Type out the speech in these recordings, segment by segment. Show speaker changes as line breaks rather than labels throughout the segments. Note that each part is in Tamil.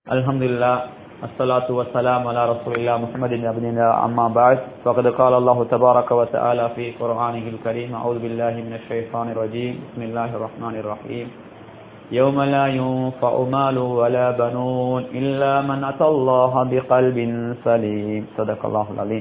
الحمد لله الصلاة والسلام على رسول الله محمد بن عبد الله أما بعد فقد قال الله تبارك وتعالى في قرآنه الكريم أعوذ بالله من الشيطان الرجيم بسم الله الرحمن الرحيم يوم لا ينفع مال ولا بنون إلا من أتى الله بقلب سليم صدق الله العليم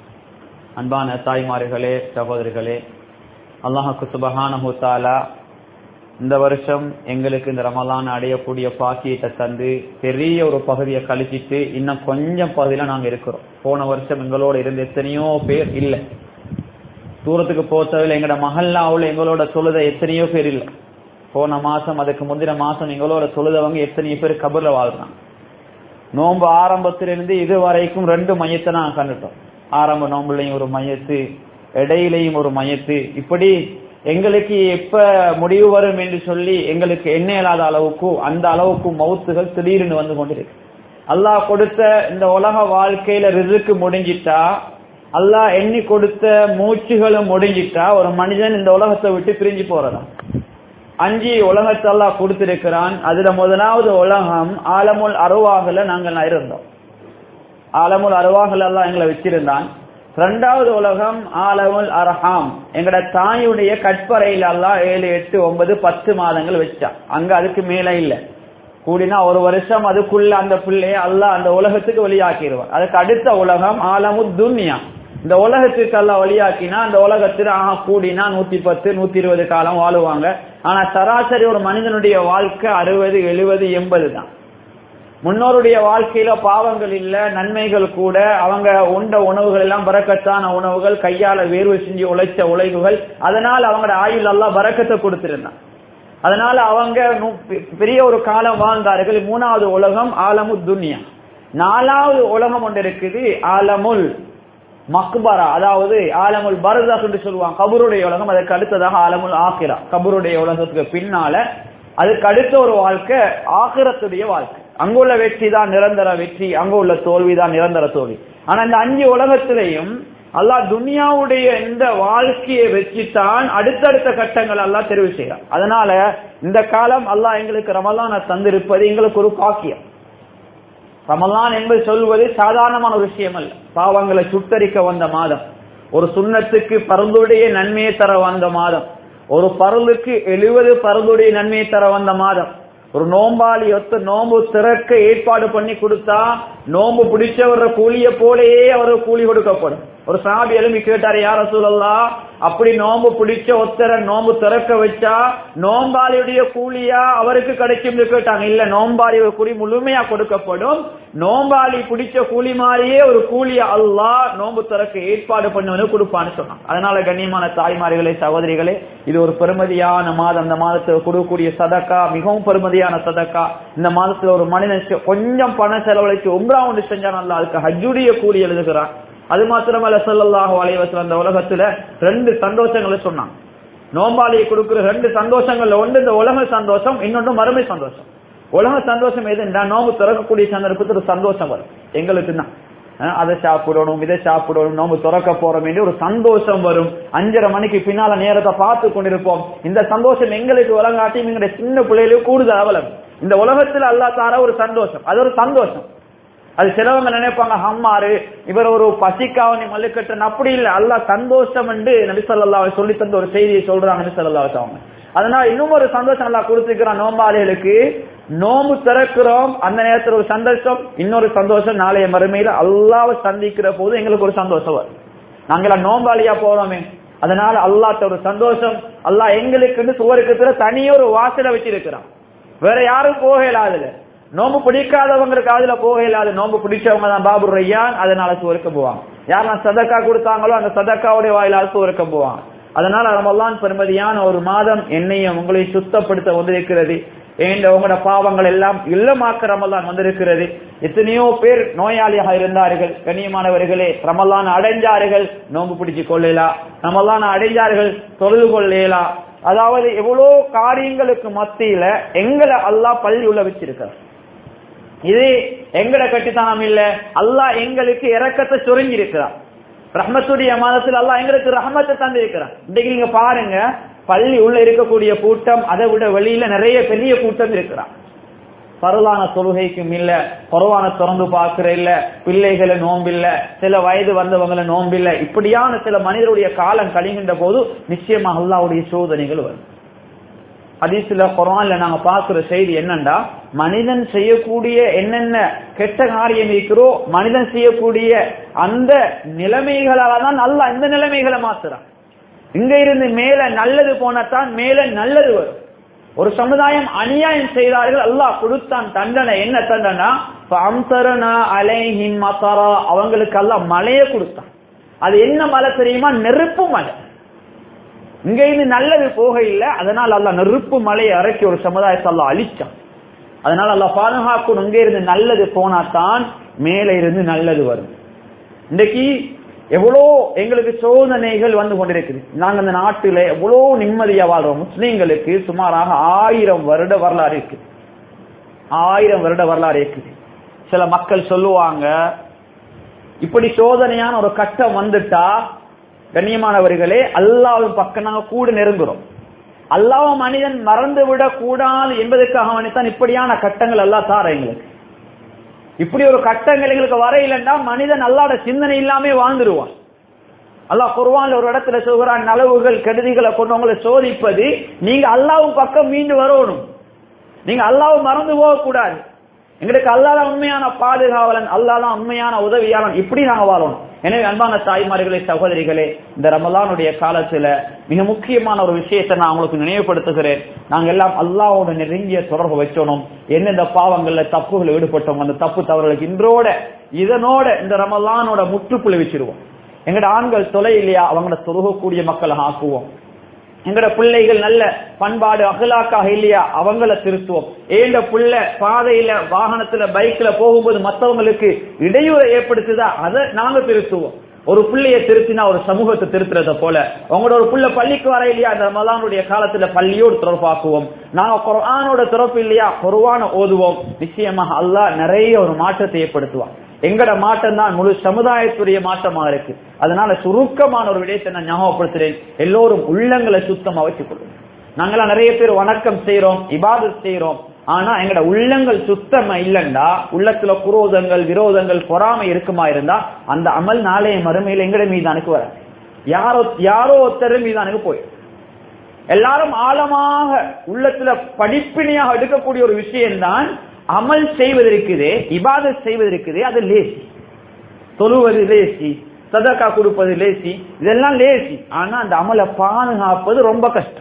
அன்பான தாய்மார்களே சகோதரிகளே அல்லாஹுக்கு சுபஹானஹு தாலா இந்த வருஷம் எங்களுக்கு இந்த ரமலான் அடையக்கூடிய பாக்கியத்தை தந்து பெரிய ஒரு பகுதியை கழிச்சிட்டு இன்னும் கொஞ்சம் பகுதியில நாங்க இருக்கிறோம் போன வருஷம் எங்களோட இருந்த எத்தனையோ பேர் இல்லை தூரத்துக்கு போத்தவில் எங்களோட மகல்லாவுல எங்களோட தொழுத எத்தனையோ பேர் இல்லை போன மாசம் அதுக்கு முந்தின மாசம் எங்களோட தொழுதவங்க எத்தனையோ பேர் கபர்ல வாழ்றாங்க நோன்பு ஆரம்பத்திலிருந்து இது வரைக்கும் ரெண்டு மையத்தை நாங்க கண்டுட்டோம் ஆரம்ப நோம்புலையும் ஒரு மையத்து இடையிலையும் ஒரு மையத்து இப்படி எங்களுக்கு எப்ப முடிவு வரும் என்று சொல்லி எங்களுக்கு என்ன இல்லாத அளவுக்கு அந்த அளவுக்கு மவுத்துகள் திடீர்னு வந்து கொண்டிருக்கு அல்லாஹ் கொடுத்த இந்த உலக வாழ்க்கையில ரிசுக்கு முடிஞ்சிட்டா அல்லாஹ் எண்ணி கொடுத்த மூச்சுகளும் முடிஞ்சிட்டா ஒரு மனிதன் இந்த உலகத்தை விட்டு பிரிஞ்சு போறதா அஞ்சு உலகத்தை அல்லாஹ் கொடுத்திருக்கிறான் அதுல முதலாவது உலகம் ஆலமுல் அருவாகல நாங்கள் இருந்தோம் ஆலமுல் அருவாகல எல்லாம் எங்களை வச்சிருந்தான் ரெண்டாவது உலகம் ஆலமுல் அரஹாம் எங்கட தாயுடைய கற்பறையில எல்லாம் ஏழு எட்டு ஒன்பது பத்து மாதங்கள் வச்சான் அங்க அதுக்கு மேல இல்ல கூடினா ஒரு வருஷம் அதுக்குள்ள அந்த பிள்ளைய அல்ல அந்த உலகத்துக்கு வெளியாக்கிடுவான் அதுக்கு அடுத்த உலகம் ஆலமு துன்யா இந்த உலகத்துக்கு எல்லாம் வழியாக்கினா அந்த உலகத்துல ஆஹா கூடினா நூத்தி பத்து நூத்தி இருபது காலம் வாழுவாங்க ஆனா சராசரி ஒரு மனிதனுடைய வாழ்க்கை அறுபது எழுபது எண்பது தான் முன்னோருடைய வாழ்க்கையில பாவங்கள் இல்ல நன்மைகள் கூட அவங்க உண்ட உணவுகள் எல்லாம் பறக்கத்தான உணவுகள் கையால வேர்வை செஞ்சு உழைச்ச உழைவுகள் அதனால அவங்களோட ஆயுள் எல்லாம் பறக்கத்தை கொடுத்திருந்தான் அதனால அவங்க பெரிய ஒரு காலம் வாழ்ந்தார்கள் மூணாவது உலகம் ஆலமு துன்யா நாலாவது உலகம் ஒன்று இருக்குது ஆலமுல் மக்பரா அதாவது ஆலமுல் பரதா என்று சொல்லுவாங்க கபருடைய உலகம் அதற்கு அடுத்ததாக ஆலமுல் ஆக்கிரா கபருடைய உலகத்துக்கு பின்னால அதுக்கு அடுத்த ஒரு வாழ்க்கை ஆகிரத்துடைய வாழ்க்கை அங்குள்ள வெற்றி தான் நிரந்தர வெற்றி அங்க உள்ள தோல்வி தான் நிரந்தர தோல்வி ஆனா இந்த அஞ்சு உலகத்திலையும் அல்லாஹ் துனியாவுடைய இந்த வாழ்க்கையை வச்சுத்தான் அடுத்தடுத்த கட்டங்கள் எல்லாம் தெரிவு செய்யறான் அதனால இந்த காலம் அல்லாஹ் எங்களுக்கு ரமலான தந்திருப்பது எங்களுக்கு ஒரு பாக்கியம் ரமலான் என்பது சொல்வது சாதாரணமான ஒரு விஷயம் அல்ல பாவங்களை சுட்டரிக்க வந்த மாதம் ஒரு சுண்ணத்துக்கு பருந்துடைய நன்மையை தர வந்த மாதம் ஒரு பருளுக்கு எழுபது பருளுடைய நன்மையை தர வந்த மாதம் ஒரு நோம்பாளி ஒத்து நோம்பு திறக்க ஏற்பாடு பண்ணி கொடுத்தா நோம்பு பிடிச்சவர கூலிய போலேயே அவருக்கு கூலி கொடுக்கப்படும் ஒரு சாபி எழுப்பி கேட்டாரு யார சூழல்லா அப்படி நோம்பு பிடிச்ச ஒத்தர நோம்பு திறக்க வச்சா நோம்பாளியுடைய கூலியா அவருக்கு கிடைக்கும் கேட்டாங்க இல்ல நோம்பாளி கூலி முழுமையா கொடுக்கப்படும் நோம்பாளி பிடிச்ச கூலி மாதிரியே ஒரு கூலிய அல்லா நோம்பு திறக்க ஏற்பாடு பண்ணவனு கொடுப்பான்னு சொன்னாங்க அதனால கண்ணியமான தாய்மார்களே சகோதரிகளே இது ஒரு பெருமதியான மாதம் இந்த மாதத்துல கொடுக்கக்கூடிய சதக்கா மிகவும் பெருமதியான சதக்கா இந்த மாதத்துல ஒரு மனிதன் கொஞ்சம் பணம் செலவழிச்சு உம்ரா ஒன்று செஞ்சான் அல்ல அதுக்கு ஹஜ்ஜுடைய கூலி எழுதுகிறான் அது மாத்திரமல்ல சொல்லல்லாஹு அலைவசல் அந்த உலகத்துல ரெண்டு சந்தோஷங்களை சொன்னாங்க நோம்பாளியை கொடுக்கிற ரெண்டு சந்தோஷங்கள்ல ஒன்று இந்த உலக சந்தோஷம் இன்னொன்று மறுமை சந்தோஷம் உலக சந்தோஷம் எதுண்டா நோம்பு திறக்கக்கூடிய சந்தர்ப்பத்தில் ஒரு சந்தோஷம் வரும் எங்களுக்கு தான் அதை சாப்பிடணும் இதை சாப்பிடணும் நோம்பு திறக்க போறோம் ஒரு சந்தோஷம் வரும் அஞ்சரை மணிக்கு பின்னால நேரத்தை பார்த்து கொண்டிருப்போம் இந்த சந்தோஷம் எங்களுக்கு உலகாட்டி எங்களுடைய சின்ன பிள்ளைகளுக்கு கூடுதல் அவலம் இந்த உலகத்துல அல்லா தார ஒரு சந்தோஷம் அது ஒரு சந்தோஷம் அது சிலவங்க நினைப்பாங்க ஹம்மாரு இவர் ஒரு பசிக்காவணி மல்லுக்கட்டன் அப்படி இல்லை அல்லா சந்தோஷம் என்று நபிசல்லா சொல்லி தந்த ஒரு செய்தியை சொல்றாங்க நபிசல்லா அவங்க அதனால இன்னும் ஒரு சந்தோஷம் எல்லாம் கொடுத்துக்கிறான் நோம்பாளிகளுக்கு நோம்பு திறக்கிறோம் அந்த நேரத்தில் ஒரு சந்தோஷம் இன்னொரு சந்தோஷம் நாளைய மறுமையில அல்லாவை சந்திக்கிற போது எங்களுக்கு ஒரு சந்தோஷம் வரும் நாங்கள நோம்பாளியா போறோமே அதனால அல்லாட்ட ஒரு சந்தோஷம் அல்லா எங்களுக்கு சுவருக்கு தனியொரு வாசலை வச்சிருக்கிறான் வேற யாரும் போக இல்லாதுல நோம்பு பிடிக்காதவங்களுக்கு அதுல போக இல்லாது நோம்பு பிடிச்சவங்க தான் பாபு ரையான் அதனால சுவருக்க போவாங்க யாரெல்லாம் சதக்கா கொடுத்தாங்களோ அந்த சதக்காவுடைய வாயிலால் சுவருக்க போவாங்க அதனால ரமலான் பெருமதியான ஒரு மாதம் என்னையும் உங்களை சுத்தப்படுத்த வந்திருக்கிறது ஏண்ட உங்களோட பாவங்கள் எல்லாம் இல்லமாக்க ரமலான் வந்திருக்கிறது எத்தனையோ பேர் நோயாளியாக இருந்தார்கள் கண்ணியமானவர்களே ரமலான் அடைஞ்சார்கள் நோம்பு பிடிச்சு கொள்ளலா ரமலான் அடைஞ்சார்கள் தொழுது கொள்ளலா அதாவது எவ்வளவு காரியங்களுக்கு மத்தியில எங்களை அல்லா பள்ளி உள்ள வச்சிருக்கிறார் இது எங்கட கட்டித்தனம் இல்ல அல்லாஹ் எங்களுக்கு இறக்கத்தை சுருங்கி இருக்கிறார் ரஹ்மத்துடைய மாதத்தில் அல்லாஹ் எங்களுக்கு ரஹமத்தை தந்து இருக்கிறார் இன்னைக்கு நீங்க பாருங்க பள்ளி உள்ள இருக்கக்கூடிய கூட்டம் அதை விட வெளியில நிறைய பெரிய கூட்டம் இருக்கிறான் பரலான தொழுகைக்கும் இல்ல குறவான திறந்து பார்க்கிற இல்ல பிள்ளைகளை நோம்பில்ல சில வயது வந்தவங்களை நோம்பில்ல இப்படியான சில மனிதருடைய காலம் கழிகின்ற போது நிச்சயமா அல்லாவுடைய சோதனைகள் வரும் ஹதீஸ்ல குரான்ல நாங்க பாக்குற செய்தி என்னண்டா மனிதன் செய்யக்கூடிய என்னென்ன கெட்ட காரியம் இருக்கிறோ மனிதன் செய்யக்கூடிய அந்த நிலைமைகளால தான் அல்ல இந்த நிலைமைகளை மாத்துறான் இங்க இருந்து மேல நல்லது போனத்தான் மேல நல்லது வரும் ஒரு சமுதாயம் அநியாயம் செய்தார்கள் அல்லாஹ் கொடுத்தான் தண்டனை என்ன தண்டனா அலைஹின் மசாரா அவங்களுக்கு அல்லாஹ் மழையை கொடுத்தான் அது என்ன மழை தெரியுமா நெருப்பு மழை இங்க இருந்து நல்லது போக இல்ல அதனால் அல்ல நெருப்பு மலையை இறக்கி ஒரு சமுதாயத்தை அல்ல அழிச்சான் அதனால அல்ல பாதுகாக்கணும் இங்க இருந்து நல்லது போனாதான் மேல இருந்து நல்லது வரும் இன்னைக்கு எவ்வளோ எங்களுக்கு சோதனைகள் வந்து கொண்டிருக்குது நாங்க இந்த நாட்டில எவ்வளோ நிம்மதியா வாழ்றோம் முஸ்லீம்களுக்கு சுமாராக ஆயிரம் வருட வரலாறு இருக்குது ஆயிரம் வருட வரலாறு இருக்குது சில மக்கள் சொல்லுவாங்க இப்படி சோதனையான ஒரு கட்டம் வந்துட்டா கண்ணியமானவர்களே அல்லாவின் பக்கம் நாங்க கூட நெருங்குறோம் அல்லாவ மனிதன் மறந்து விடக் கூடாது என்பதற்காக வேண்டித்தான் இப்படியான கட்டங்கள் எல்லாம் தார எங்களுக்கு இப்படி ஒரு கட்டங்கள் எங்களுக்கு வர இல்லைன்னா மனிதன் அல்லாட சிந்தனை இல்லாம வாழ்ந்துருவான் அல்லாஹ் குர்வான்ல ஒரு இடத்துல சொல்கிறான் நலவுகள் கெடுதிகளை கொண்டு உங்களை சோதிப்பது நீங்க அல்லாவும் பக்கம் மீண்டு வரணும் நீங்க அல்லாவும் மறந்து போக கூடாது எங்களுக்கு அல்லாதான் உண்மையான பாதுகாவலன் அல்லாதான் உண்மையான உதவியாளன் இப்படி நாங்க வாழணும் எனவே அன்பான தாய்மார்களே சகோதரிகளே இந்த ரமலானுடைய காலத்துல மிக முக்கியமான ஒரு விஷயத்தை நான் உங்களுக்கு நினைவுபடுத்துகிறேன் நாங்க எல்லாம் அல்லாவோட நெருங்கிய தொடர்பு வச்சோனும் எந்தெந்த பாவங்கள்ல தப்புகள் ஈடுபட்டோம் அந்த தப்பு தவறுகளுக்கு இன்றோட இதனோட இந்த ரமலானோட முற்றுப்புள்ளி வச்சிருவோம் எங்கட ஆண்கள் தொலை இல்லையா அவங்கள தொழுகக்கூடிய மக்களை ஆக்குவோம் எங்கட பிள்ளைகள் நல்ல பண்பாடு அகலாக்காக இல்லையா அவங்கள திருத்துவோம் ஏண்ட புள்ள பாதையில வாகனத்துல பைக்ல போகும்போது மத்தவங்களுக்கு இடையூறை ஏற்படுத்துதா அதை நாங்க திருத்துவோம் ஒரு பிள்ளைய திருத்தினா ஒரு சமூகத்தை திருத்துறத போல உங்களோட ஒரு புள்ள பள்ளிக்கு வர இல்லையா அந்த ரமலானுடைய காலத்துல பள்ளியோடு தொடர்பாக்குவோம் நாங்க குரானோட திறப்பு இல்லையா குருவான ஓதுவோம் நிச்சயமாக அல்லாஹ் நிறைய ஒரு மாற்றத்தை ஏற்படுத்துவான் எங்கட மாற்றம் தான் முழு சமுதாயத்துடைய மாற்றமா இருக்கு அதனால சுருக்கமான ஒரு விடயத்தை நான் ஞாபகப்படுத்துறேன் எல்லோரும் உள்ளங்களை சுத்தமா வச்சுக்கொள்ளும் நாங்களாம் நிறைய பேர் வணக்கம் செய்யறோம் இபாதத் செய்யறோம் ஆனா எங்கட உள்ளங்கள் சுத்தமா இல்லண்டா உள்ளத்துல குரோதங்கள் விரோதங்கள் பொறாமை இருக்குமா இருந்தா அந்த அமல் நாளைய மறுமையில எங்கட மீதானுக்கு வர யாரோ யாரோ ஒருத்தர் மீதானுக்கு போய் எல்லாரும் ஆழமாக உள்ளத்துல படிப்பினையாக எடுக்கக்கூடிய ஒரு விஷயம்தான் அமல் செய்வதற்குதே இபாதத் செய்வதற்குதே அது லேசி தொழுவது லேசி சதக்கா கொடுப்பது லேசி இதெல்லாம் லேசி ஆனா அந்த அமலை பாதுகாப்பது ரொம்ப கஷ்டம்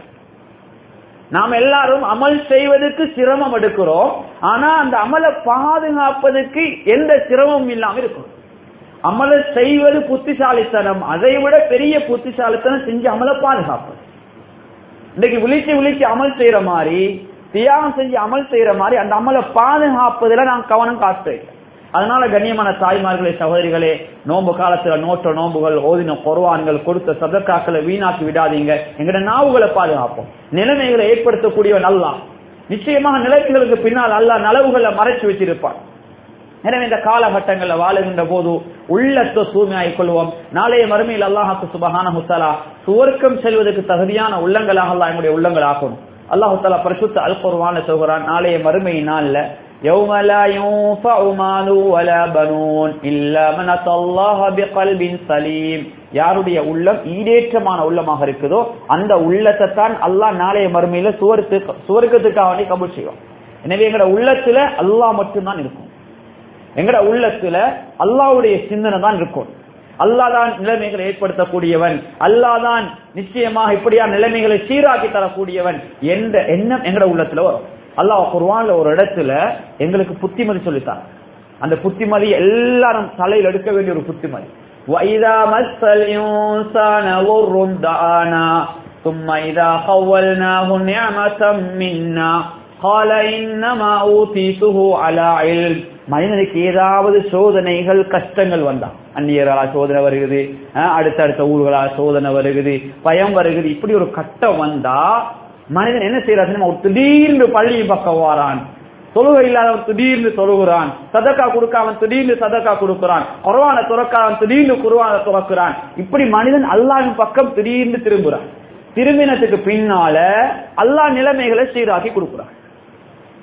நாம் எல்லாரும் அமல் செய்வதற்கு சிரமம் எடுக்கிறோம் ஆனா அந்த அமலை பாதுகாப்பதற்கு எந்த சிரமமும் இல்லாம இருக்கும் அமலை செய்வது புத்திசாலித்தனம் அதை விட பெரிய புத்திசாலித்தனம் செஞ்சு அமலை பாதுகாப்பது இன்னைக்கு விழிச்சு விழிச்சு அமல் செய்யற மாதிரி தியாகம் செஞ்சு அமல் செய்யற மாதிரி அந்த அமலை பாதுகாப்பதுல நான் கவனம் காட்டுறேன் அதனால கண்ணியமான தாய்மார்களே சகோதரிகளே நோன்பு காலத்துல நோட்ட நோம்புகள் ஓதின குர்வான்கள் கொடுத்த சதக்காக்களை வீணாக்கி விடாதீங்க எங்கட நாவுகளை பாதுகாப்போம் நிலைமைகளை ஏற்படுத்தக்கூடியவன் அல்லா நிச்சயமாக நிலைமைகளுக்கு பின்னால் அல்லா நலவுகளை மறைச்சு வச்சிருப்பான் எனவே இந்த காலகட்டங்கள்ல வாழுகின்ற போது உள்ளத்தை தூய்மையாகிக் கொள்வோம் நாளைய மறுமையில் அல்லாஹாக்கு சுபஹான முத்தலா சுவர்க்கம் செல்வதற்கு தகுதியான உள்ளங்களாக அல்லாஹ் எங்களுடைய உள்ளங்கள் ஆக்கணும் அல்லாஹு தாலா பரிசுத்த அல் குர்வான சொல்கிறான் நாளைய மறுமை நாள்ல يوم لا ينفع مال ولا بنون إلا من أتى الله بقلب سليم யாருடைய உள்ளம் ஈடேற்றமான உள்ளமாக இருக்குதோ அந்த உள்ளத்தை தான் அல்லாஹ் நாளைய மறுமையில சுவர்த்துக்கு சுவர்க்கத்துக்காக வேண்டி கபூல் செய்வோம் எனவே எங்கட உள்ளத்துல அல்லாஹ் மட்டும்தான் இருக்கும் எங்கட உள்ளத்துல அல்லாஹ்வுடைய சிந்தனை தான் இருக்கும் அல்லாஹ் தான் நிலைமைகளை ஏற்படுத்தக்கூடியவன் அல்லாஹ் தான் நிச்சயமாக இப்படியா நிலைமைகளை சீராக்கி தரக்கூடியவன் என்ற எண்ணம் எங்கட உள்ளத்துல வரும் அல்லாஹ் குர்வான்ல ஒரு இடத்துல எங்களுக்கு புத்திமதி சொல்லித்தான் அந்த புத்திமதி எல்லாரும் தலையில் எடுக்க வேண்டிய ஒரு புத்திமதி وَإِذَا مَسَّ الْإِنسَانَ ضُرٌّ دَعَانَا ثُمَّ إِذَا خَوَّلْنَاهُ نِعْمَةً مِنَّا قَالَ إِنَّمَا أُوتِيتُهُ عَلَى عِلْمٍ மனிதனுக்கு ஏதாவது சோதனைகள் கஷ்டங்கள் வந்தா அந்நியர்களா சோதனை வருகிறது அடுத்தடுத்த ஊர்களா சோதனை வருகிறது பயம் வருகிறது இப்படி ஒரு கட்டம் வந்தா மனிதன் என்ன செய்யறாரு ஒரு திடீர்னு பள்ளி பக்கம் வாரான் தொழுகை இல்லாதவன் திடீர்னு தொழுகிறான் சதக்கா கொடுக்காமன் திடீர்னு சதக்கா கொடுக்கிறான் குறவான துறக்காவன் திடீர்னு குருவான துறக்கிறான் இப்படி மனிதன் அல்லாவின் பக்கம் திடீர்னு திரும்புறான் திரும்பினத்துக்கு பின்னால அல்லாஹ் நிலைமைகளை சீராக்கி கொடுக்கிறான்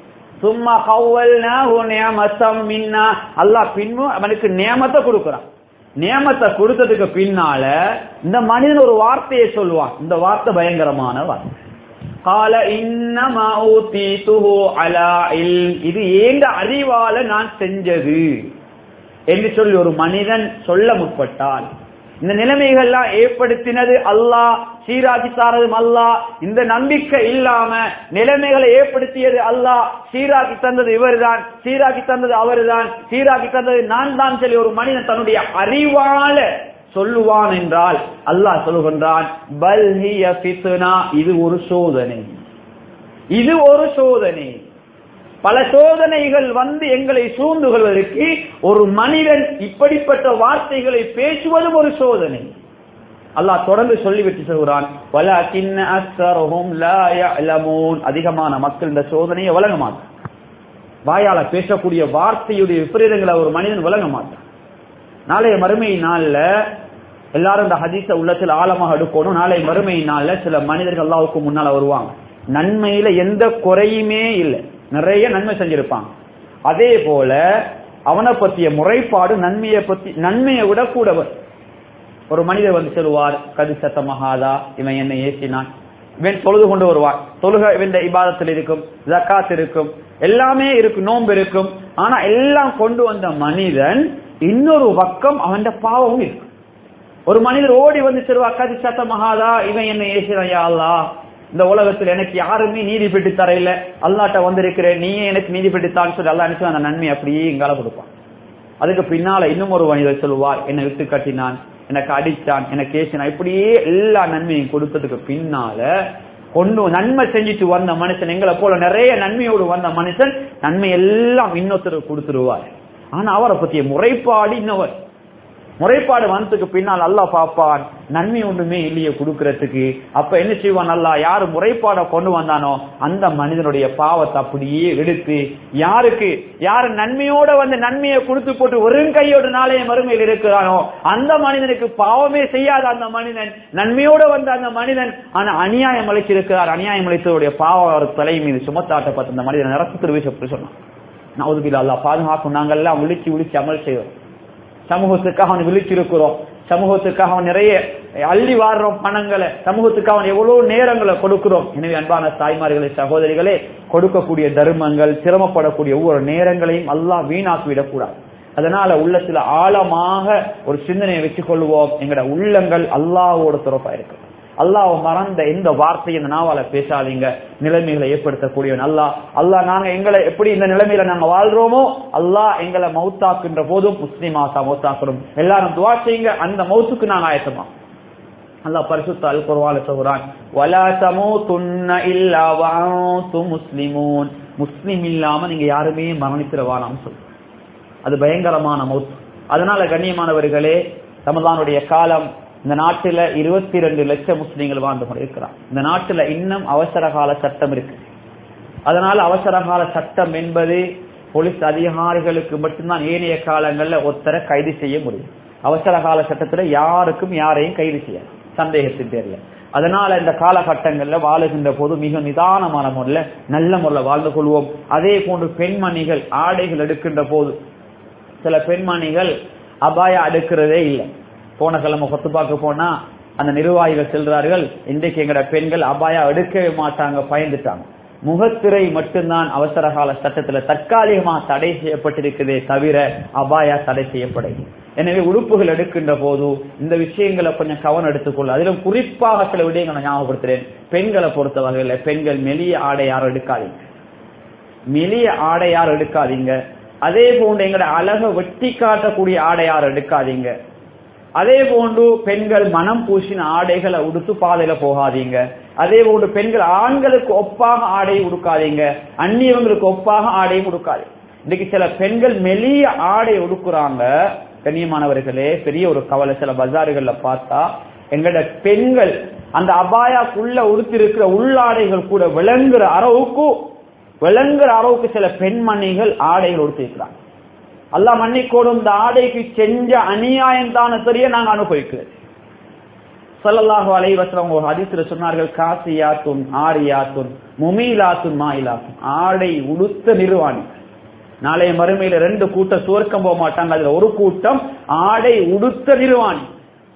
சும்மா கவ்வல்னாஹு நியமத்தம் மின்னா அல்லாஹ் பின்னும் அவனுக்கு நியமத்தை கொடுக்குறான் நியமத்தை கொடுத்ததுக்கு பின்னால இந்த மனிதன் ஒரு வார்த்தையை சொல்லுவான் இந்த வார்த்தை பயங்கரமான வார்த்தை கால இன்னமா ஊத்தீதுஹு அலா இல்ம். இது ஏங்க அறிவால நான் செஞ்சது என்று சொல்லி ஒரு மனிதன் சொல்ல முற்பட்டால் இந்த நிலைமைகள்லாம் ஏற்படுத்தினது அல்லாஹ் சீராக்கி தாரதும் அல்லாஹ் இந்த நம்பிக்கை இல்லாம நிலைமைகளை ஏற்படுத்தியது அல்லாஹ் சீராக்கி தந்தது இவர்தான் சீராக்கி தந்தது அவர்தான் சீராக்கி தந்தது நான் தான் சொல்லி ஒரு மனிதன் தன்னுடைய அறிவால சொல்லுவான் என்றால் அல்லாஹ் சொல்லுகின்றான் பல் ஹிய ஃபித்னா இது ஒரு சோதனை இது ஒரு சோதனை பல சோதனைகள் வந்து எங்களை சூழ்ந்து கொள்வதற்கு ஒரு மனிதன் இப்படிப்பட்ட வார்த்தைகளை பேசுவதும் ஒரு சோதனை அல்லாஹ் தொடர்ந்து சொல்லிவிட்டு சொல்கிறான் வலக்கின்ன அக்ஸரஹும் லா யஅலமூன் அதிகமான மக்கள் இந்த சோதனையை வழங்க மாட்டான் வாயால பேசக்கூடிய வார்த்தையுடைய விபரீதங்களை ஒரு மனிதன் வழங்க மாட்டான் நாளைய மறுமை நாள்ல எல்லாரும் இந்த ஹதீஸ உள்ளத்தில் ஆழமாக எடுக்கணும் நாளை மறுமை நாள்ல சில மனிதர்கள் அல்லாவுக்கு முன்னால வருவாங்க நன்மையில எந்த குறையுமே இல்லை நிறைய நன்மை செஞ்சிருப்பாங்க அதே போல அவனை பற்றிய முறைப்பாடு நன்மையை பத்தி நன்மையை விட கூடவர் ஒரு மனிதர் வந்து சொல்லுவார் கதி சத்த மகாதா இவன் என்னை ஏசினான் இவன் தொழுது கொண்டு வருவார் தொழுக இவன் இபாதத்தில் இருக்கும் ஜக்காத் இருக்கும் எல்லாமே இருக்கும் நோன்பு இருக்கும் ஆனா எல்லாம் கொண்டு வந்த மனிதன் இன்னொரு பக்கம் அவன் பாவமும் இருக்கும் ஒரு மனிதர் ஓடி வந்து சொல்லுவா கதி சத்த மகாதா இவன் என்னை ஏசினான் யா அல்லாஹ் இந்த உலகத்தில் எனக்கு யாருமே நீதி பெற்று தர இல்ல அல்லாட்ட வந்திருக்கிறேன் நீயே எனக்கு நீதி பெற்றுத்தான்னு சொல்லி அல்லா நினைச்சு அந்த நன்மை அப்படியே இங்கால கொடுப்பான் அதுக்கு பின்னால இன்னும் ஒரு மனிதர் சொல்லுவார் என்னை விட்டு கட்டினான் எனக்கு அடிச்சான் எனக்கு ஏசினான் இப்படியே எல்லா நன்மையும் கொடுத்ததுக்கு பின்னால கொண்டு நன்மை செஞ்சுட்டு வந்த மனுஷன் எங்களை போல நிறைய நன்மையோடு வந்த மனுஷன் நன்மை எல்லாம் இன்னொருத்தர் கொடுத்துருவார் ஆனா அவரை பத்திய முறைப்பாடு இன்னவர் முறைப்பாடு வந்ததுக்கு பின்னால் அல்லாஹ் பார்ப்பான் நன்மை ஒன்றுமே இல்லையே கொடுக்கறதுக்கு அப்ப என்ன செய்வான் அல்லா யாரு முறைப்பாட கொண்டு வந்தானோ அந்த மனிதனுடைய பாவத்தை அப்படியே எடுத்து யாருக்கு யாரு நன்மையோட வந்து நன்மையை கொடுத்து போட்டு வெறும் கையோடு நாளைய மறுமையில் இருக்கிறானோ அந்த மனிதனுக்கு பாவமே செய்யாத அந்த மனிதன் நன்மையோட வந்த அந்த மனிதன் ஆனா அநியாயம் அளிச்சிருக்கிறார் அநியாயம் அளித்தவருடைய பாவம் அவர் தலை மீது சுமத்தாட்டப்பட்ட அந்த மனிதன் நரசத்தில் வீச சொன்னான் நவதுபில் அல்லா பாதுகாக்கும் நாங்கள்லாம் விழிச்சு விழிச்சு அமல் செய்வோம் சமூகத்துக்காக அவன் விழிச்சிருக்கிறோம் சமூகத்துக்காக அவன் நிறைய அள்ளி வாடுறோம் பணங்களை சமூகத்துக்கு அவன் எவ்வளவு நேரங்களை கொடுக்கிறோம் எனவே அன்பான தாய்மார்களே சகோதரிகளே கொடுக்கக்கூடிய தர்மங்கள் சிரமப்படக்கூடிய ஒவ்வொரு நேரங்களையும் அல்லாஹ் வீணாக்கி விடக்கூடாது அதனால உள்ளத்துல ஆழமாக ஒரு சிந்தனையை வச்சுக் கொள்வோம் எங்கட உள்ளங்கள் அல்லாவோட துறப்பா இருக்கு அல்லாஹ் மறந்த எந்த வார்த்தையும் இந்த நாவால பேசாதீங்க நிலைமைகளை ஏற்படுத்தக்கூடியவன் அல்லாஹ் அல்லாஹ் நாங்க எங்களை எப்படி இந்த நிலைமையில நாங்க வாழ்றோமோ அல்லாஹ் எங்களை மௌத்தாக்குன்ற போதும் முஸ்லீமாசா மௌத்தாக்குறோம் எல்லாரும் துவா செய்யுங்க அந்த மௌத்துக்கு நாங்க ஆயத்தமா அல்லாஹ் பரிசுத்த அல் குர்ஆன்ல சொல்றான் வலா தமூதுன்ன இல்லா வஅன்தும் முஸ்லிமூன் முஸ்லிம் இல்லாம நீங்க யாருமே மரணித்திரவானாம் சொல்லு அது பயங்கரமான மௌத் அதனால கண்ணியமானவர்களே ரமதானுடைய காலம் இந்த நாட்டுல இருபத்தி ரெண்டு லட்சம் முஸ்லீம்கள் வாழ்ந்து கொண்டிருக்கிறார் இந்த நாட்டுல இன்னும் அவசர கால சட்டம் இருக்கு அதனால அவசர கால சட்டம் என்பது போலீஸ் அதிகாரிகளுக்கு மட்டும்தான் ஏனைய காலங்கள்ல ஒருத்தரை கைது செய்ய முடியும் அவசர கால சட்டத்துல யாருக்கும் யாரையும் கைது செய்யாது சந்தேகத்தின் பேர்ல அதனால இந்த காலகட்டங்கள்ல வாழுகின்ற போது மிக நிதானமான முறையில் நல்ல முறையில் வாழ்ந்து கொள்வோம் அதே போன்று பெண்மணிகள் ஆடைகள் எடுக்கின்ற போது சில பெண்மணிகள் அபாயா எடுக்கிறதே இல்லை போன கிழமை கொத்து பார்க்க போனா அந்த நிர்வாகிகள் செல்றார்கள் இன்றைக்கு எங்கட பெண்கள் அபாயா எடுக்கவே மாட்டாங்க பயந்துட்டாங்க முகத்திரை மட்டும்தான் அவசர கால சட்டத்துல தற்காலிகமா தடை செய்யப்பட்டிருக்குதே தவிர அபாயா தடை செய்யப்படவில்லை எனவே உடுப்புகள் எடுக்கின்ற போது இந்த விஷயங்களை கொஞ்சம் கவனம் எடுத்துக்கொள்ள அதிலும் குறிப்பாக சில விடயங்களை ஞாபகப்படுத்துறேன் பெண்களை பொறுத்த வகையில பெண்கள் மெலிய ஆடை யாரும் எடுக்காதீங்க மெலிய ஆடை யாரும் எடுக்காதீங்க அதே போன்று எங்கட அழக வெட்டி காட்டக்கூடிய ஆடை யாரும் எடுக்காதீங்க அதே போன்று பெண்கள் மனம் பூசின ஆடைகளை உடுத்து பாதையில போகாதீங்க அதே போன்று பெண்கள் ஆண்களுக்கு ஒப்பாக ஆடை உடுக்காதீங்க அந்நியவங்களுக்கு ஒப்பாக ஆடை உடுக்காது இன்னைக்கு சில பெண்கள் மெலிய ஆடை உடுக்குறாங்க கண்ணியமானவர்களே பெரிய ஒரு கவலை சில பஜாறுகள்ல பார்த்தா எங்கட பெண்கள் அந்த அபாயாக்குள்ள உடுத்திருக்கிற உள்ளாடைகள் கூட விளங்குற அளவுக்கு விளங்குற அளவுக்கு சில பெண்மணிகள் ஆடைகள் உடுத்திருக்கிறாங்க அல்லாஹ் மன்னிக்கோடும் இந்த ஆடைக்கு செஞ்ச அநியாயம் தான தெரிய நாங்க அனுபவிக்கிறது ஸல்லல்லாஹு அலைஹி வஸல்லம் ஒரு ஹதீஸ்ல சொன்னார்கள் காசியாத்துன் ஆரியாத்துன் முமீலாத்துன் மாயிலாத்துன் ஆடை உடுத்த நிர்வாணி நாளைய மறுமையில ரெண்டு கூட்டம் சுவர்க்கம் போக மாட்டாங்க அதுல ஒரு கூட்டம் ஆடை உடுத்த நிர்வாணி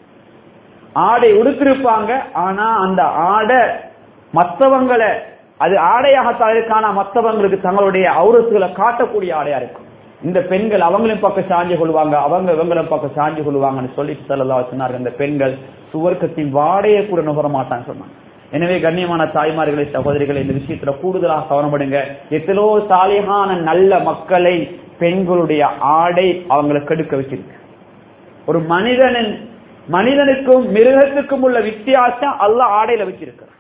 ஆடை உடுத்திருப்பாங்க ஆனா அந்த ஆடை மத்தவங்களை அது ஆடையாகத்தான் இருக்கானா மத்தவங்களுக்கு தங்களுடைய அவுரத்துகளை காட்டக்கூடிய ஆடையா இருக்கும் இந்த பெண்கள் அவங்களையும் பக்கம் சாஞ்சு கொள்வாங்க அவங்க இவங்களும் பக்கம் சாஞ்சு கொள்வாங்கன்னு சொல்லிட்டு சொல்லலாம் சொன்னார்கள் இந்த பெண்கள் சுவர்க்கத்தின் வாடையை கூட நுகர மாட்டான்னு சொன்னாங்க எனவே கண்ணியமான தாய்மார்களை சகோதரிகளை இந்த விஷயத்துல கூடுதலாக கவனப்படுங்க எத்தனோ சாலிகான நல்ல மக்களை பெண்களுடைய ஆடை அவங்களை கெடுக்க வச்சிருக்கு ஒரு மனிதனின் மனிதனுக்கும் மிருகத்துக்கும் உள்ள வித்தியாசம் அல்லாஹ் ஆடையில வச்சிருக்கிறார்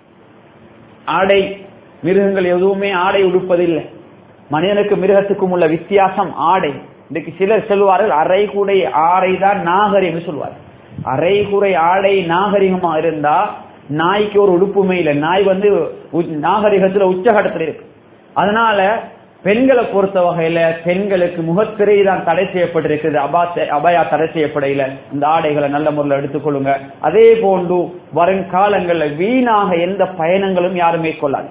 ஆடை மிருகங்கள் எதுவுமே ஆடை உடுப்பதில்லை மனிதனுக்கு மிருகத்துக்கும் உள்ள வித்தியாசம் ஆடை இன்னைக்கு சிலர் சொல்வார்கள் அரைகுடை ஆடை தான் நாகரிகம் சொல்வார் அரைகுறை ஆடை நாகரிகமா இருந்தா நாய்க்கு ஒரு உடுப்புமே இல்லை நாய் வந்து உ- நாகரிகத்துல உச்சகட்டத்தில் இருக்கு அதனால பெண்களை பொறுத்த வகையில பெண்களுக்கு முகத்திரை தான் தடை செய்யப்பட்டிருக்குது அபா அபயா தடை செய்யப்படையில இந்த ஆடைகளை நல்ல முறையில் எடுத்துக்கொள்ளுங்க அதே போன்று வருங்காலங்கள்ல வீணாக எந்த பயணங்களும் யாரும் மேற்கொள்ளாது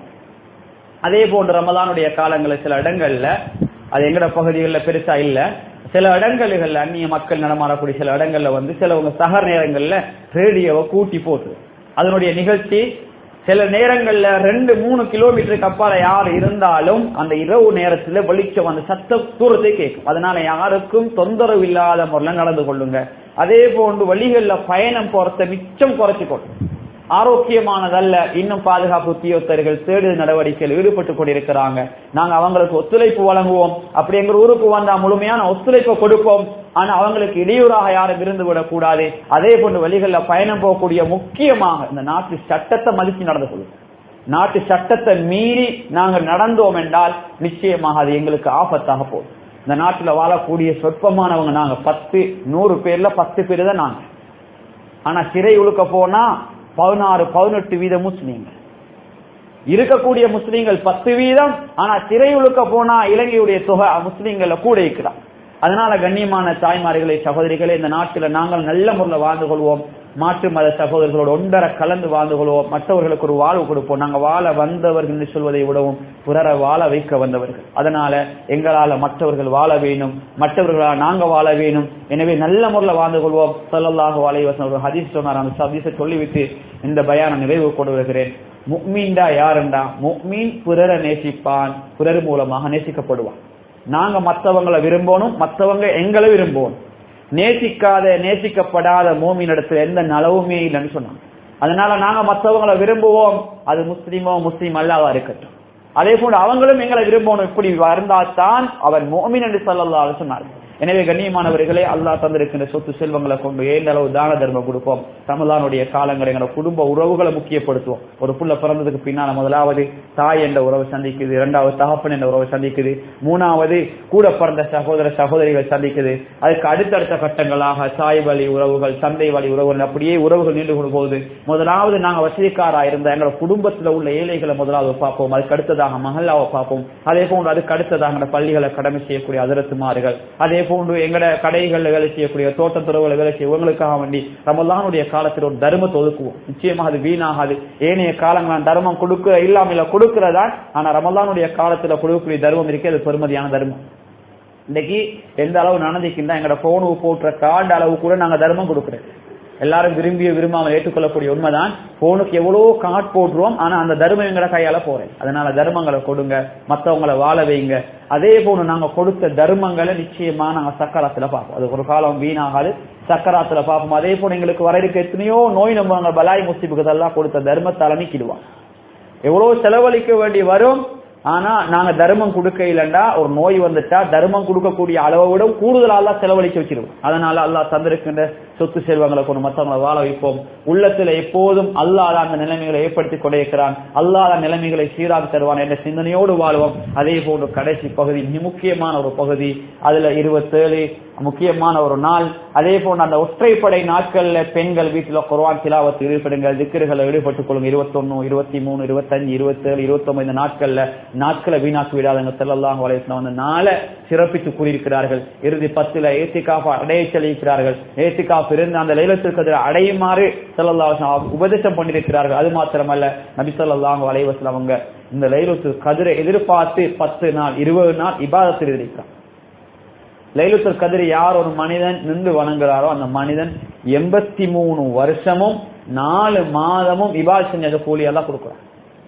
அதே போன்று ரமலானுடைய காலங்களில் சில இடங்கள்ல அது எங்கட பகுதிகளில் பெருசா இல்ல சில இடங்கள்ல அந்நிய மக்கள் நடமாடக்கூடிய சில இடங்கள்ல வந்து சிலவங்க சகர் நேரங்கள்ல ரேடியோவை கூட்டி போட்டு அதனுடைய நிகழ்ச்சி சில நேரங்கள்ல ரெண்டு மூணு கிலோமீட்டருக்கு அப்பால யார் இருந்தாலும் அந்த இரவு நேரத்துல வெளிச்சம் அந்த சத்த தூரத்தை கேட்கும் அதனால யாருக்கும் தொந்தரவு இல்லாத முறையில் நடந்து கொள்ளுங்க அதே போன்று வழிகள்ல பயணம் போறத மிச்சம் குறைச்சிக்கொள்ளும் ஆரோக்கியமானதல்ல இன்னும் பாதுகாப்பு உத்தியோகத்தர்கள் தேடுதல் நடவடிக்கையில் ஈடுபட்டு கொண்டிருக்கிறாங்க நாங்க அவங்களுக்கு ஒத்துழைப்பு வழங்குவோம் அப்படி எங்க ஊருக்கு வந்தா முழுமையான ஒத்துழைப்பை கொடுப்போம் ஆனா அவங்களுக்கு இடையூறாக யாரும் இருந்து விடக்கூடாது அதே போன்று வழிகள்ல பயணம் போகக்கூடிய முக்கியமாக இந்த நாட்டு சட்டத்தை மதிச்சு நடந்து கொள்ளும் நாட்டு சட்டத்தை மீறி நாங்கள் நடந்தோம் என்றால் நிச்சயமாக அது எங்களுக்கு ஆபத்தாக போகும் இந்த நாட்டுல வாழக்கூடிய சொற்பமானவங்க நாங்க பத்து நூறு பேர்ல பத்து பேர் தான் நாங்க ஆனா சிறை உழுக்க போனா பதினாறு பதினெட்டு வீத முஸ்லீம்கள் இருக்கக்கூடிய முஸ்லீம்கள் பத்து வீதம் ஆனா சிறை உழுக்க போனா இலங்கையுடைய தொகை முஸ்லீம்கள கூட இருக்கிறார் அதனால கண்ணியமான தாய்மார்களே சகோதரிகளே இந்த நாட்டில் நாங்கள் நல்ல முறையில் வாழ்ந்து கொள்வோம் மாற்று மத சகோதரர்களோடு ஒன்றரை கலந்து வாழ்ந்து கொள்வோம் மற்றவர்களுக்கு ஒரு வாழ்வு கொடுப்போம் நாங்க வாழ வந்தவர்கள் என்று சொல்வதை விடவும் பிறரை வாழ வைக்க வந்தவர்கள் அதனால எங்களால மற்றவர்கள் வாழ வேணும் மற்றவர்களால் நாங்க வாழ வேணும் எனவே நல்ல முறையில் வாழ்ந்து கொள்வோம் சொல்லல்லாக வாழைவசன் ஒரு ஹதீஸ் சொன்னார் அந்த ஹதீஸை சொல்லிவிட்டு இந்த பயான நிறைவு கொண்டு வருகிறேன் முக்மீன்டா யாருண்டா முக்மீன் பிறரை நேசிப்பான் பிறர் மூலமாக நேசிக்கப்படுவான் நாங்க மத்தவங்களை விரும்பணும் மத்தவங்க எங்களை விரும்பணும் நேசிக்காத நேசிக்கப்படாத மூமினிடத்துல எந்த நலவுமே இல்லைன்னு சொன்னாங்க அதனால நாங்க மத்தவங்களை விரும்புவோம் அது முஸ்லீமோ முஸ்லீம் அல்லாவா இருக்கட்டும் அதே போன்று அவங்களும் எங்களை விரும்பணும் இப்படி வந்தால்தான் அவன் மோமின் என்று சொல்லலாம் சொன்னார் எனவே கண்ணியமானவர்களே அல்லாஹ் தந்திருக்கின்ற சொத்து செல்வங்களை கொண்டு ஏந்த அளவு தான தர்மம் கொடுப்போம் ரமலானுடைய காலங்களை எங்களோட குடும்ப உறவுகளை முக்கியப்படுத்துவோம் ஒரு புள்ள பிறந்ததுக்கு பின்னால முதலாவது தாய் என்ற உறவை சந்திக்குது இரண்டாவது தகப்பன் என்ற உறவை சந்திக்குது மூணாவது கூட பிறந்த சகோதர சகோதரிகள் சந்திக்குது அதுக்கு அடுத்தடுத்த கட்டங்களாக தாய் வழி உறவுகள் தந்தை வழி உறவுகள் அப்படியே உறவுகள் நீண்டு கொண்டு போகுது முதலாவது நாங்க வசதிக்காரா இருந்த எங்களோட குடும்பத்துல உள்ள ஏழைகளை முதலாவது பார்ப்போம் அதுக்கு அடுத்ததாக மகல்லாவை பார்ப்போம் அதே போன்று அதுக்கு அடுத்ததாக எங்களோட பள்ளிகளை கடமை செய்யக்கூடிய அதிரத்துமார்கள் அதே போன்று எங்கட கடைகளில் வேலை செய்யக்கூடிய தோட்டத்துறவுல வேலை செய்ய இவங்களுக்காக வேண்டி ரமலானுடைய காலத்தில் ஒரு தர்மத்தை ஒதுக்குவோம் நிச்சயமாக அது வீணாகாது ஏனைய காலங்கள் தர்மம் கொடுக்க இல்லாம கொடுக்கிறதா ஆனா ரமலானுடைய காலத்துல கொடுக்கக்கூடிய தர்மம் இருக்கே அது பெருமதியான தர்மம் இன்னைக்கு எந்த அளவு நடந்துக்கின்றா எங்கட போனுக்கு போட்டுற கார்டு அளவு கூட நாங்க தர்மம் கொடுக்கிறோம் எல்லாரும் விரும்பிய விரும்பாமல் ஏற்றுக்கொள்ளக்கூடிய உண்மைதான் போனுக்கு எவ்வளவோ காட் போட்டுருவோம் ஆனா அந்த தர்மம் எங்கட கையால போறேன் அதனால தர்மங்களை கொடுங்க மத்தவங்களை வாழ வைங்க அதே போன்று நாங்க கொடுத்த தர்மங்களை நிச்சயமா நாங்க சக்கராத்துல பார்ப்போம் அது ஒரு காலம் வீணாகாது சக்கராத்துல பார்ப்போம் அதே போல எங்களுக்கு வர இருக்க எத்தனையோ நோய் நம்புவாங்க பலாய் முஸ்திபுக்கு எல்லாம் கொடுத்த தர்மத்தால நீக்கிடுவான் எவ்வளவு செலவழிக்க வேண்டி வரும் ஆனா நாங்க தர்மம் கொடுக்க இல்லைண்டா ஒரு நோய் வந்துட்டா தர்மம் கொடுக்கக்கூடிய அளவை விட கூடுதலா செலவழிக்க வச்சிருவோம் அதனால அல்லாஹ் தந்திருக்கின்ற சொத்து செல்வங்களை கொண்டு மற்றவங்களை வாழ வைப்போம் உள்ளத்துல எப்போதும் அல்லாத அந்த நிலைமைகளை ஏற்படுத்தி கொண்டிருக்கிறான் அல்லாத நிலைமைகளை சீராக தருவான் என்ற சிந்தனையோடு வாழ்வோம் அதே போன்று கடைசி பகுதி மிக முக்கியமான ஒரு பகுதி அதுல இருபத்தேழு முக்கியமான ஒரு நாள் அதே போன்று அந்த ஒற்றைப்படை நாட்கள்ல பெண்கள் வீட்டுல குர்ஆன் திலாவத்து ஈடுபடுங்கள் திக்கிறுகளை ஈடுபட்டுக் கொள்ளுங்க இருபத்தொன்னு இருபத்தி மூணு இருபத்தஞ்சு இருபத்தேழு இருபத்தொன்பது நாட்கள்ல நாட்களை வீணாக்கி விடாதங்க செல்லலாம் வலையம் அந்த நாளை சிறப்பித்து கூறியிருக்கிறார்கள் இறுதி பத்துல ஏத்திகாஃப் அடைய செல்லிருக்கிறார்கள் ஏத்திகாஃப் இருந்து அந்த லைலத்திற்கு அதில் அடையுமாறு செல்லல்லா உபதேசம் பண்ணியிருக்கிறார்கள் அது மாத்திரமல்ல நபி சொல்லாங்க வலைவசம் அவங்க இந்த லைலத்து கதிரை எதிர்பார்த்து பத்து நாள் இருபது நாள் இபாதத்தில் இருக்கிறார் லைலுத்தல் கதிர் யார் ஒரு மனிதன் நின்று வணங்குறாரோ அந்த மனிதன் எண்பத்தி மூணு வருஷமும் நாலு மாதமும் இபால் செஞ்ச கூலியெல்லாம் கொடுக்குறான்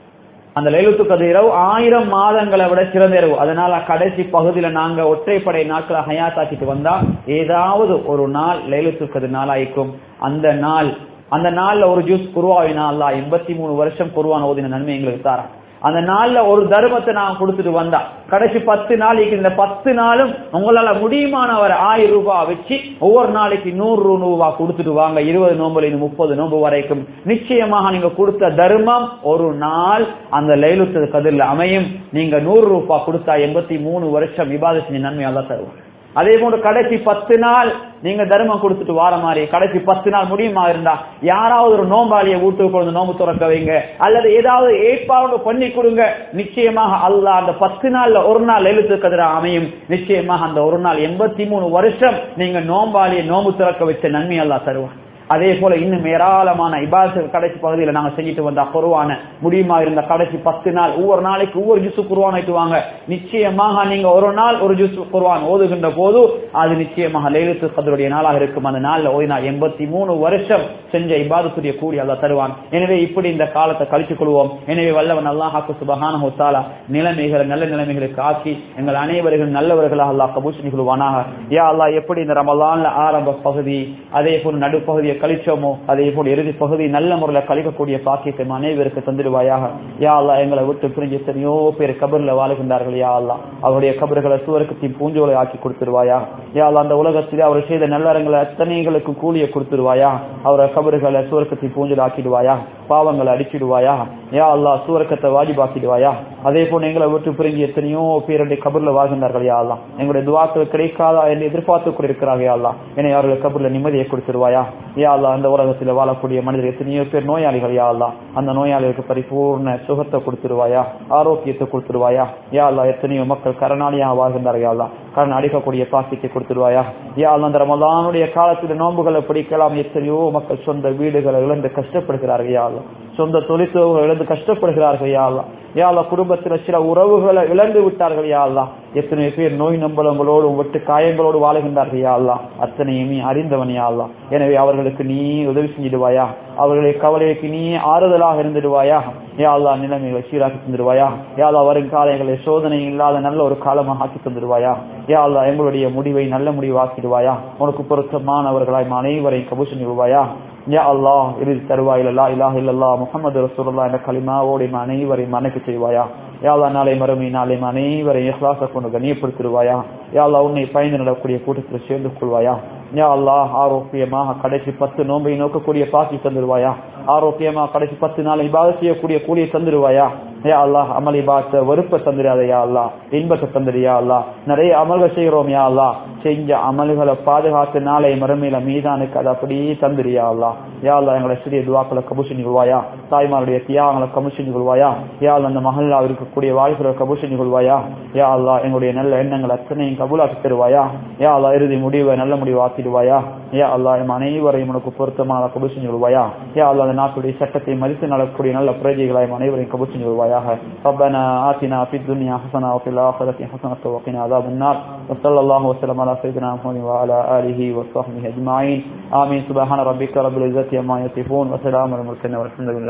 அந்த லைலுத்து கதிர் இரவு ஆயிரம் மாதங்களை விட சிறந்த இரவு அதனால கடைசி பகுதியில நாங்க ஒற்றைப்படை நாட்களை ஹயாத்தாக்கிட்டு வந்தா ஏதாவது ஒரு நாள் லைலுத்து கதிர் நாளாய்க்கும் அந்த நாள் அந்த நாள்ல ஒரு ஜூஸ் குருவாவினா அல்லா எண்பத்தி மூணு வருஷம் குருவான ஓதின நன்மை எங்களுக்கு தாரான் அந்த நாள்ல ஒரு தர்மத்தை நான் கொடுத்துட்டு வந்தா கடைசி பத்து நாளைக்கு இந்த பத்து நாளும் உங்களால முடியுமானவர் ஆயிரம் ரூபாய் வச்சு ஒவ்வொரு நாளைக்கு நூறு ரூபாய் கொடுத்துட்டு வாங்க இருபது நோம்புல இருந்து முப்பது நோம்பு வரைக்கும் நிச்சயமாக நீங்க கொடுத்த தர்மம் ஒரு நாள் அந்த லைலுத்து கதிரில் அமையும் நீங்க நூறு ரூபாய் கொடுத்தா எண்பத்தி மூணு வருஷம் விவாத செஞ்ச நன்மை எல்லாம் தருவாங்க அதே போன்று கடைசி பத்து நாள் நீங்க தர்மம் கொடுத்துட்டு வார மாதிரி கடைசி பத்து நாள் முடியுமா இருந்தா யாராவது ஒரு நோம்பாளிய வீட்டுக்கு கொண்டு நோம்பு துறக்க வைங்க அல்லது ஏதாவது ஏற்பாடு பண்ணி கொடுங்க நிச்சயமாக அல்ல அந்த பத்து நாள்ல ஒரு நாள் எழுத்து கதிர அமையும் நிச்சயமாக அந்த ஒரு நாள் எண்பத்தி மூணு வருஷம் நீங்க நோம்பாளிய நோம்பு துறக்க வச்ச நன்மை அல்லா தருவான் அதே போல இன்னும் ஏராளமான இபாச கடைசி பகுதியில் நாங்க செஞ்சுட்டு வந்தா குருவான முடியுமா இருந்த கடைசி பத்து நாள் ஒவ்வொரு நாளைக்கு ஒவ்வொரு ஜூஸ் குருவான் வாங்க நிச்சயமாக நீங்க ஒரு நாள் ஒரு ஜூஸ் குருவான் ஓதுகின்ற போது அது நிச்சயமாக லேலுத்து கதருடைய நாளாக இருக்கும் அந்த நாள்ல ஓதினா எண்பத்தி மூணு வருஷம் செஞ்ச இபாதத்துடைய கூடி அல்ல தருவான் எனவே இப்படி இந்த காலத்தை கழித்துக் கொள்வோம் எனவே வல்லவன் அல்லாஹாக்கு சுபகான ஹோத்தாலா நிலைமைகளை நல்ல நிலைமைகளுக்கு ஆக்கி எங்கள் அனைவர்கள் நல்லவர்களாக அல்லாஹ் கபூஷ் நிகழ்வானாக யா அல்லாஹ் எப்படி இந்த ரமலான்ல ஆரம்ப பகுதி அதே போல் நடுப்பகுதியை கழிச்சோமோ அதே போல் இறுதி பகுதி நல்ல முறையில் கழிக்கக்கூடிய பாக்கியத்தை அனைவருக்கு தந்துடுவாயாக யா அல்லா எங்களை விட்டு பிரிஞ்சு எத்தனையோ பேர் கபர்ல வாழுகின்றார்கள் யா அல்லா அவருடைய கபர்களை சுவர்க்கத்தின் பூஞ்சோலை ஆக்கி கொடுத்துருவாயா யா அல்லா அந்த உலகத்திலே அவர் செய்த நல்லறங்களை அத்தனைகளுக்கு கூலிய கொடுத்துருவாயா அவரை கபர்களை சுவர்க்கத்தின் பூஞ்சல் ஆக்கிடுவாயா பாவங்களை அடிச்சிடுவாயா யா அல்லா சுவர்க்கத்தை வாஜிபாக்கிடுவாயா அதே போல எங்களை விட்டு பிரிஞ்சு எத்தனையோ பேருடைய கபர்ல வாழ்கின்றார்கள் யா அல்லா எங்களுடைய துவாக்கள் கிடைக்காதா என்று எதிர்பார்த்து கொண்டிருக்கிறார்கள் யா அல்லா என்னை அவர்கள் கபர்ல நிம்மதியை கொடுத்துருவாயா யா அல்லா அந்த உலகத்தில் வாழக்கூடிய மனிதர் எத்தனையோ பேர் நோயாளிகள் யா அல்லா அந்த நோயாளிகளுக்கு பரிபூர்ண சுகத்தை கொடுத்துருவாயா ஆரோக்கியத்தை கொடுத்துருவாயா யா அல்லா எத்தனையோ மக்கள் கரணாளியாக வாழ்கின்றார்கள் யா அல்லா கரண் அடிக்கக்கூடிய பாக்கியத்தை கொடுத்துருவாயா யா அல்லா அந்த ரமலானுடைய காலத்தில் நோன்புகளை பிடிக்கலாம் எத்தனையோ மக்கள் சொந்த வீடுகளை இழந்து கஷ்டப்படுகிறார்கள் யா அல்லா சொந்த தொழிற்சோகளை இழந்து கஷ்டப்படுகிறார்கள் யா அல்லா யா அல்லா குடும்பத்தில் சில உறவுகளை இழந்து விட்டார்கள் யா அல்லா எத்தனை பேர் நோய் நம்பலங்களோடும் வெட்டு காயங்களோடு வாழுகின்றார்கள் யா அல்லா அத்தனையுமே அறிந்தவன் யா அல்லா எனவே அவர்களுக்கு நீ உதவி செஞ்சிடுவாயா அவர்களை கவலைக்கு நீ ஆறுதலாக இருந்துடுவாயா யா அல்லா நிலைமைகளை சீராக்கி தந்துடுவாயா யா அல்லா வரும் காலங்களை சோதனை இல்லாத நல்ல ஒரு காலமாக ஆக்கி தந்துடுவாயா யா அல்லா எங்களுடைய முடிவை நல்ல முடிவு ஆக்கிடுவாயா உனக்கு பொருத்தமானவர்களாய் அனைவரையும் கபூஷன் செஞ்சிடுவாயா யா அல்லாஹ் இறுதி தருவாயில் லா இலாஹ இல்லல்லா முஹம்மது ரசூலுல்லாஹ் என்ற கலிமாவோடு இம் அனைவரையும் மன்னிக்க செய்வாயா யா அல்லாஹ் நாளை மறுமை நாளை இம் அனைவரையும் இஹ்லாஸ கொண்டு கண்ணியப்படுத்திடுவாயா யா அல்லாஹ் உன்னை பயந்து நடக்கூடிய கூட்டத்தில் சேர்ந்து கொள்வாயா யா அல்லாஹ் ஆரோக்கியமாக கடைசி பத்து நோன்பை நோக்கக்கூடிய பாக்கி தந்துடுவாயா ஆரோக்கியமா கடைசி பத்து நாள் இபாத செய்யக்கூடிய கூலியை தந்துடுவாயா யா அல்லாஹ் அமல் இபாத்த வெறுப்பை தந்துடாத யா அல்லாஹ் இன்பத்தை தந்துடு யா அல்லாஹ் நிறைய அமல்கள் செய்கிறோம் யா அல்லாஹ் செஞ்ச அமல்களை பாதுகாத்து நாளை மறுமையில மீதானுக்கு அதை அப்படியே தந்துடு யா அல்லாஹ் யா அல்லாஹ் எங்களை சிறிய துவாக்களை கபூஷன் கொள்வாயா தாய்மாருடைய தியாகங்களை கபூஷன் கொள்வாயா யா அல்லாஹ் அந்த மஹல்லா இருக்கக்கூடிய வாழ்க்கைகளை கபூஷன் கொள்வாயா யா அல்லாஹ் எங்களுடைய நல்ல எண்ணங்கள் அத்தனையும் கபூலாக்கி தருவாயா யா அல்லாஹ் இறுதி முடிவை நல்ல முடிவு ஆக்கிடுவாயா யா அல்லாஹ் எம் அனைவரையும் உனக்கு பொருத்தமான கபூஷன் கொள்வாயா யா அல்லாஹ் அந்த நாட்டுடைய சட்டத்தை மதித்து நடக்கக்கூடிய நல்ல பிரஜைகளை எம் அனைவரையும் கபூஷன் கொள்வாயாக ربنا آتنا في الدنيا حسنة وفي الآخرة حسنة وقنا عذاب النار وصلى الله وسلم على سيدنا محمد وعلى آله وصحبه أجمعين آمين سبحان ربك رب العزة عما يصفون وسلام على المرسلين والحمد لله